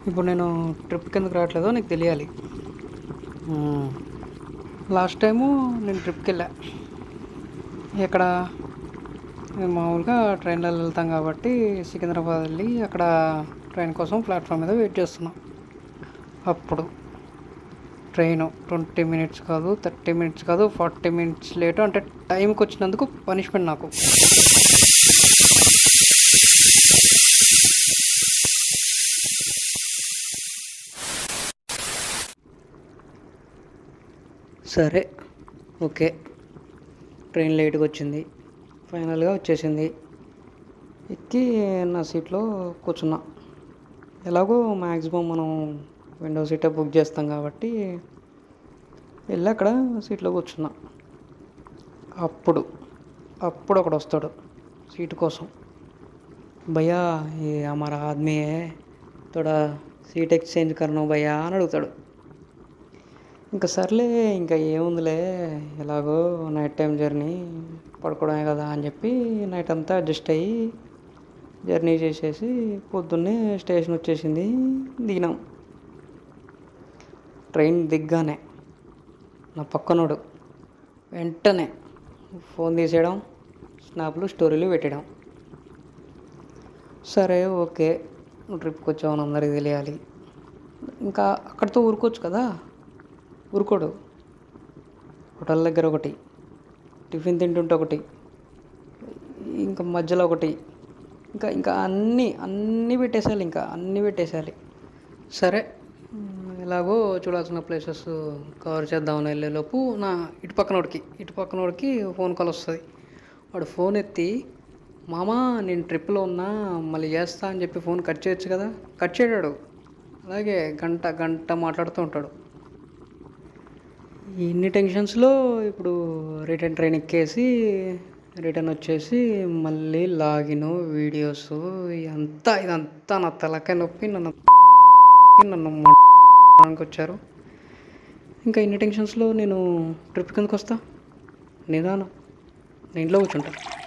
ఇప్పుడు నేను ట్రిప్ కిందకు రావట్లేదో నీకు తెలియాలి లాస్ట్ టైము నేను ట్రిప్కి వెళ్ళా ఇక్కడ మేము మామూలుగా ట్రైన్లో వెళ్తాం కాబట్టి సికింద్రాబాద్ వెళ్ళి అక్కడ ట్రైన్ కోసం ప్లాట్ఫామ్ మీద వెయిట్ చేస్తున్నాం అప్పుడు ట్రైన్ ట్వంటీ మినిట్స్ కాదు థర్టీ మినిట్స్ కాదు ఫార్టీ మినిట్స్ లేటు అంటే టైంకి వచ్చినందుకు పనిష్మెంట్ నాకు సరే ఓకే ట్రైన్ లేట్గా వచ్చింది ఫైనల్గా వచ్చేసింది ఎక్కి నా సీట్లో కూర్చున్నా ఎలాగో మ్యాక్సిమం మనం విండో సీటే బుక్ చేస్తాం కాబట్టి వెళ్ళి అక్కడ సీట్లో కూర్చున్నా అప్పుడు అప్పుడు ఒకడు వస్తాడు సీటు కోసం భయ్యా ये हमारा आदमी है थोड़ा సీట్ ఎక్స్చేంజ్ కర్నో భయ్యా అని అడుగుతాడు ఇంకా సర్లే ఇంకా ఏముందిలే ఎలాగో నైట్ టైం జర్నీ పడుకోవడమే కదా అని చెప్పి నైట్ అంతా అడ్జస్ట్ అయ్యి జర్నీ చేసేసి పొద్దున్నే స్టేషన్ వచ్చేసింది దిగినాం ట్రైన్ దిగ్గానే నా పక్కనోడు వెంటనే ఫోన్ తీసేయడం స్నాప్లు స్టోరీలు పెట్టడం సరే ఓకే నువ్వు ట్రిప్కి వచ్చావని అందరికీ తెలియాలి ఇంకా అక్కడితో ఊరుకోవచ్చు కదా ఊరుకోడు హోటల్ దగ్గర ఒకటి టిఫిన్ తింటుంటే ఒకటి ఇంకా మధ్యలో ఒకటి ఇంకా ఇంకా అన్నీ అన్నీ పెట్టేసేయాలి ఇంకా అన్నీ పెట్టేసేయాలి సరే మ్, ఎలాగో చూడాల్సిన ప్లేసెస్ కవర్ చేద్దామని వెళ్ళేలోపు నా ఇటు పక్కనోడికి ఇటు పక్కనోడికి ఫోన్ కాల్ వస్తుంది వాడు ఫోన్ ఎత్తి మామా నేను ట్రిప్లో ఉన్నా మళ్ళీ చేస్తా అని చెప్పి ఫోన్ కట్ చేయొచ్చు కదా కట్ చేయడాడు అలాగే గంట గంట మాట్లాడుతూ ఉంటాడు ఇన్ని టెన్షన్స్లో ఇప్పుడు రిటర్న్ ట్రైన్ ఎక్కేసి రిటర్న్ వచ్చేసి మళ్ళీ లాగిన్ వీడియోస్ ఇదంతా ఇదంతా నా తలకాయ నొప్పి నన్ను నన్ను మనకి వచ్చారు ఇంకా ఇన్ని టెన్షన్స్లో నేను ట్రిప్ కిందకు వస్తా నేను రాను నేను ఇంట్లో కూర్చుంటా